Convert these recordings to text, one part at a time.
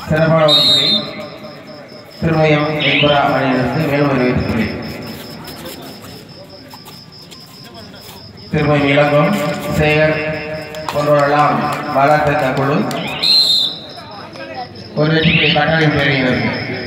சிறப்பான ஒரு புள்ளி திருமயம் எம்பரா அணியிலிருந்து மேலும் ஒரு புள்ளி திருமயம் இளங்கம் சேகர் போன்றவரெல்லாம் பாராட்ட குழு ஒரு வெற்றி புள்ளி கட்டாயம் பெறுகிறது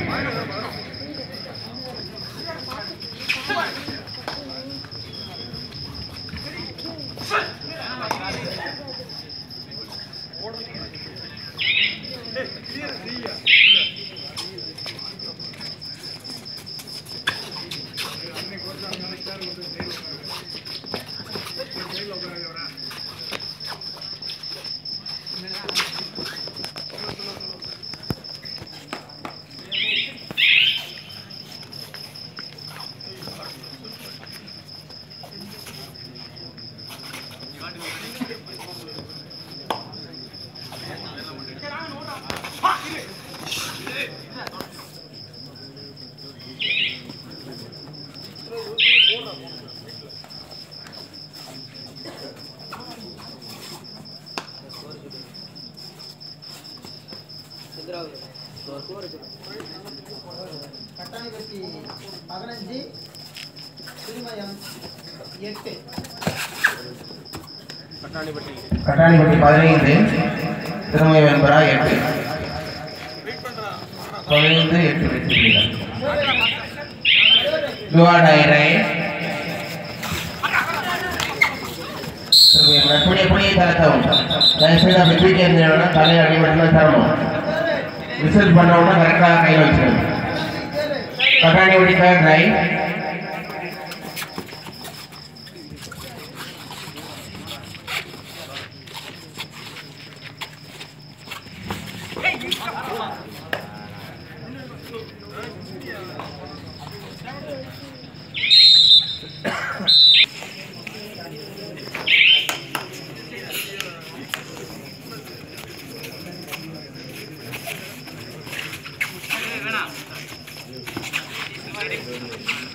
கட்டாணிப்பட்டி பதினஞ்சு திருமயம் எட்டு கட்டாணிப்பட்டி பதினைந்து திருமயம் என்பரா எட்டு பதினைந்து எட்டு வெற்றி புள்ளிகள் யுவா டைரை புளிய புளிய தரத்தவும் தயவுசெய்து அப்படி தூக்கி எறிஞ்சோம்னா தலையை அடிபட்டு தரணும் விசில் பண்ணோம்னா கரெக்டாக கையில் வச்சிடணும் கட்டாணி வடி தேர்ட் ரைட் வேணாம்